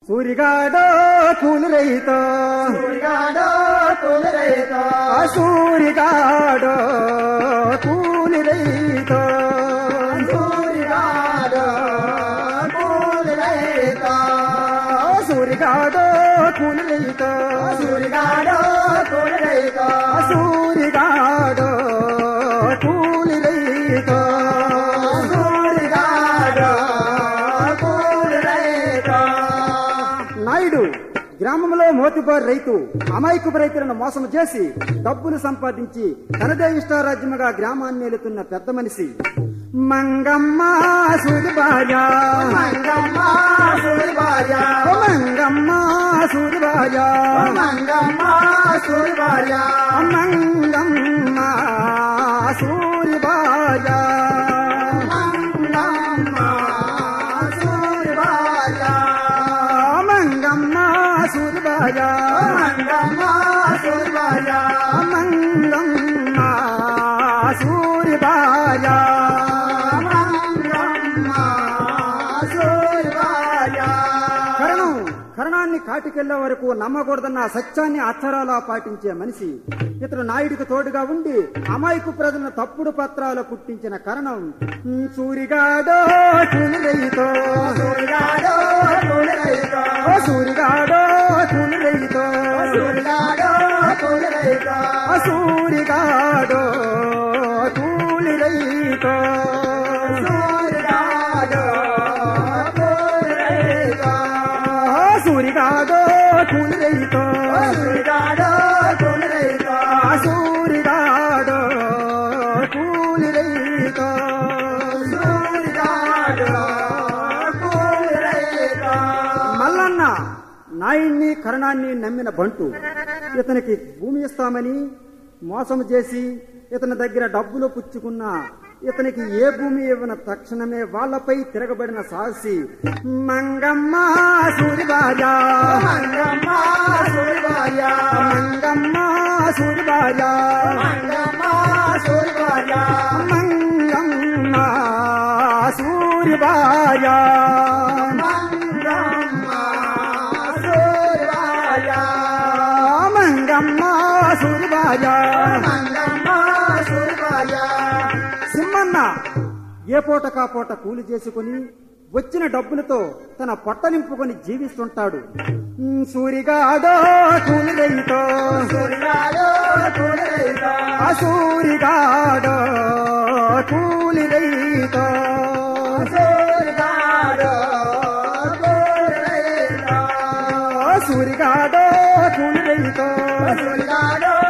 సూరిగాడో కూలి రైత సూరిగాడో కూలి రైత సూరిగాడో కూలి రైత సూరిగాడో కూలి రైత సూరిగాడో కూలి రైత సూరిగాడో కూలి రైత సూరిగాడో కూలి రైత సూరిగాడో కూలి రైత నాయుడు గ్రామంలో మోతిబారు రైతు అమాయకపు రైతులను మోసం చేసి డబ్బులు సంపాదించి తనదే ఇష్టారాజ్యముగా గ్రామాన్ని వెళుతున్న పెద్ద మనిషి మంగమ్మ సూరిబాయ మంగమ్మ సూరిబార్య మంగమ్మ సూరిబాయ మంగమ్మ సూరిబార్య మంగమ్మ సూరిబాయ మంగమ్మ సూరిబార్య మంగమ్మ సూరిబాయ మంగమ్మ సూరిబార్య మంగమ్మ సూరిబాయ మంగమ్మ సూరిబార్య కరణం కరణాన్ని కాటికెళ్లే వరకు నమ్మకూడదన్న సత్యాన్ని అక్షరాలా పాటించే మనిషి ఇతడు నాయుడికి తోడుగా ఉండి అమాయకు ప్రజలను తప్పుడు పత్రాలు పుట్టించిన కరణం ఉమ్, సూరిగాడో కూలిరైతో సూరిగాడో కూలి రైత ఓ సూరిగాడో కూలిరైతో సూరిగాడో కూలి రైత ఓ సూరిగాడో కూలిరైతో సూరిగాడో కూలి రైత ఓ సూరిగాడో కూలిరైతో సూరిగాడో కూలి రైత ఆ సూరిగాడో కూలిరైతో సూరిగాడో కూలి రైత మల్లన్న నాయుణ్ణి కరణాన్ని నమ్మిన బంటు ఇతనికి భూమి ఇస్తామని మోసం చేసి ఇతని దగ్గర డబ్బులు పుచ్చుకున్న ఇతనికి ఏ భూమి ఇవ్వన తక్షణమే వాళ్ళపై తిరగబడిన సాహసి మంగమ్మ సూరిబాజ మంగమ్మ సూరిబార్య మంగమ్మ సూరిబాజ మంగమ్మ సూరిబార్య మంగమ్మ సూరిబాజ మంగమ్మ సూరిబార్య మంగమ్మ సూరిబాజ మంగమ్మ సూరిబార్య సింహన్న ఏ పూట కా పూట కూలి చేసుకుని వచ్చిన డబ్బులతో తన పొట్ట నింపుకొని జీవిస్తుంటాడు ఉమ్, సూరిగాడో కూలి రైతో సూరిగాడో కూలి రైత ఆ సూరిగాడో కూలి రైతో సూరిగాడో కూలి రైత ఆ సూరిగాడో కూలి రైతో సూరిగాడో